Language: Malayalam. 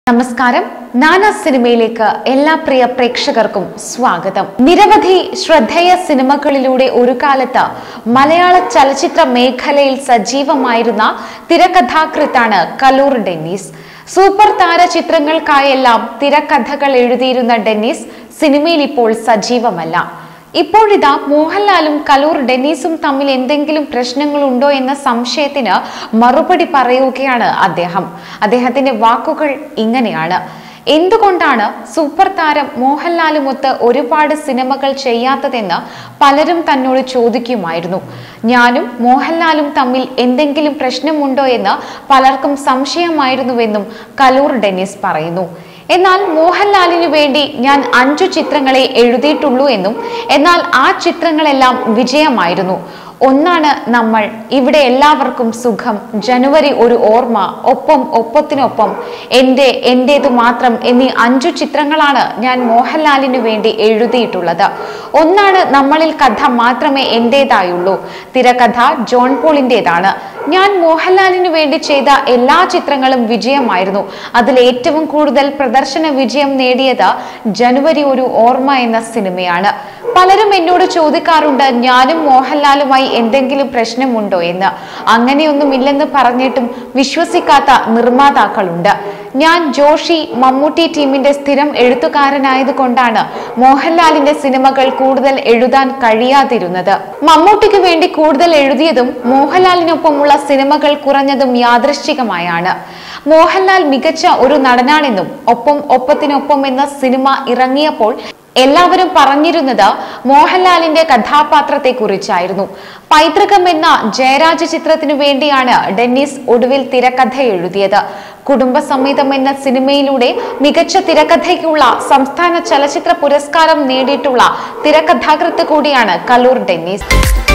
നമസ്കാരം നാനാ സിനിമയിലേക്ക് എല്ലാ പ്രിയ പ്രേക്ഷകർക്കും സ്വാഗതം നിരവധി ശ്രദ്ധേയ സിനിമകളിലൂടെ ഒരു കാലത്ത് മലയാള ചലച്ചിത്ര മേഖലയിൽ സജീവമായിരുന്ന തിരക്കഥാകൃത്താണ് കലൂർ ഡെന്നീസ് സൂപ്പർ താര ചിത്രങ്ങൾക്കായെല്ലാം തിരക്കഥകൾ എഴുതിയിരുന്ന ഡെന്നീസ് സിനിമയിൽ ഇപ്പോൾ സജീവമല്ല ഇപ്പോഴിതാ മോഹൻലാലും കലൂർ ഡെന്നീസും തമ്മിൽ എന്തെങ്കിലും പ്രശ്നങ്ങളുണ്ടോ എന്ന സംശയത്തിന് മറുപടി പറയുകയാണ് അദ്ദേഹം അദ്ദേഹത്തിന്റെ വാക്കുകൾ ഇങ്ങനെയാണ് എന്തുകൊണ്ടാണ് സൂപ്പർ താരം മോഹൻലാലുമൊത്ത് ഒരുപാട് സിനിമകൾ ചെയ്യാത്തതെന്ന് പലരും തന്നോട് ചോദിക്കുമായിരുന്നു ഞാനും മോഹൻലാലും തമ്മിൽ എന്തെങ്കിലും പ്രശ്നമുണ്ടോ എന്ന് പലർക്കും സംശയമായിരുന്നുവെന്നും കലൂർ ഡെന്നീസ് പറയുന്നു എന്നാൽ മോഹൻലാലിനു വേണ്ടി ഞാൻ അഞ്ചു ചിത്രങ്ങളെ എഴുതിയിട്ടുള്ളൂ എന്നും എന്നാൽ ആ ചിത്രങ്ങളെല്ലാം വിജയമായിരുന്നു ഒന്നാണ് നമ്മൾ ഇവിടെ എല്ലാവർക്കും സുഖം ജനുവരി ഒരു ഓർമ്മ ഒപ്പം ഒപ്പത്തിനൊപ്പം എൻ്റെ എൻ്റേതു മാത്രം എന്നീ അഞ്ചു ചിത്രങ്ങളാണ് ഞാൻ മോഹൻലാലിനു വേണ്ടി എഴുതിയിട്ടുള്ളത് ഒന്നാണ് നമ്മളിൽ കഥ മാത്രമേ എൻ്റേതായുള്ളൂ തിരക്കഥ ജോൺ പോളിൻ്റെതാണ് ഞാൻ മോഹൻലാലിനു വേണ്ടി ചെയ്ത എല്ലാ ചിത്രങ്ങളും വിജയമായിരുന്നു അതിൽ ഏറ്റവും കൂടുതൽ പ്രദർശന വിജയം നേടിയത് ജനുവരി ഒരു ഓർമ്മ എന്ന സിനിമയാണ് പലരും എന്നോട് ചോദിക്കാറുണ്ട് ഞാനും മോഹൻലാലുമായി എന്തെങ്കിലും പ്രശ്നമുണ്ടോ എന്ന് അങ്ങനെയൊന്നുമില്ലെന്ന് പറഞ്ഞിട്ടും വിശ്വസിക്കാത്ത നിർമ്മാതാക്കളുണ്ട് ഞാൻ ജോഷി മമ്മൂട്ടി ടീമിന്റെ സ്ഥിരം എഴുത്തുകാരനായത് കൊണ്ടാണ് മോഹൻലാലിന്റെ സിനിമകൾ കൂടുതൽ എഴുതാൻ കഴിയാതിരുന്നത് മമ്മൂട്ടിക്ക് വേണ്ടി കൂടുതൽ എഴുതിയതും മോഹൻലാലിനൊപ്പമുള്ള സിനിമകൾ കുറഞ്ഞതും യാദൃശ്ചികമായാണ് മോഹൻലാൽ മികച്ച ഒരു നടനാണെന്നും ഒപ്പം ഒപ്പത്തിനൊപ്പം എന്ന സിനിമ ഇറങ്ങിയപ്പോൾ എല്ലാവരും പറഞ്ഞിരുന്നത് മോഹൻലാലിന്റെ കഥാപാത്രത്തെ കുറിച്ചായിരുന്നു പൈതൃകം എന്ന ജയരാജ ചിത്രത്തിനു വേണ്ടിയാണ് ഡെന്നിസ് ഒടുവിൽ തിരക്കഥ എഴുതിയത് കുടുംബസമേതം എന്ന സിനിമയിലൂടെ മികച്ച തിരക്കഥയ്ക്കുള്ള സംസ്ഥാന ചലച്ചിത്ര പുരസ്കാരം നേടിയിട്ടുള്ള തിരക്കഥാകൃത്ത് കൂടിയാണ് കലൂർ ഡെന്നിസ്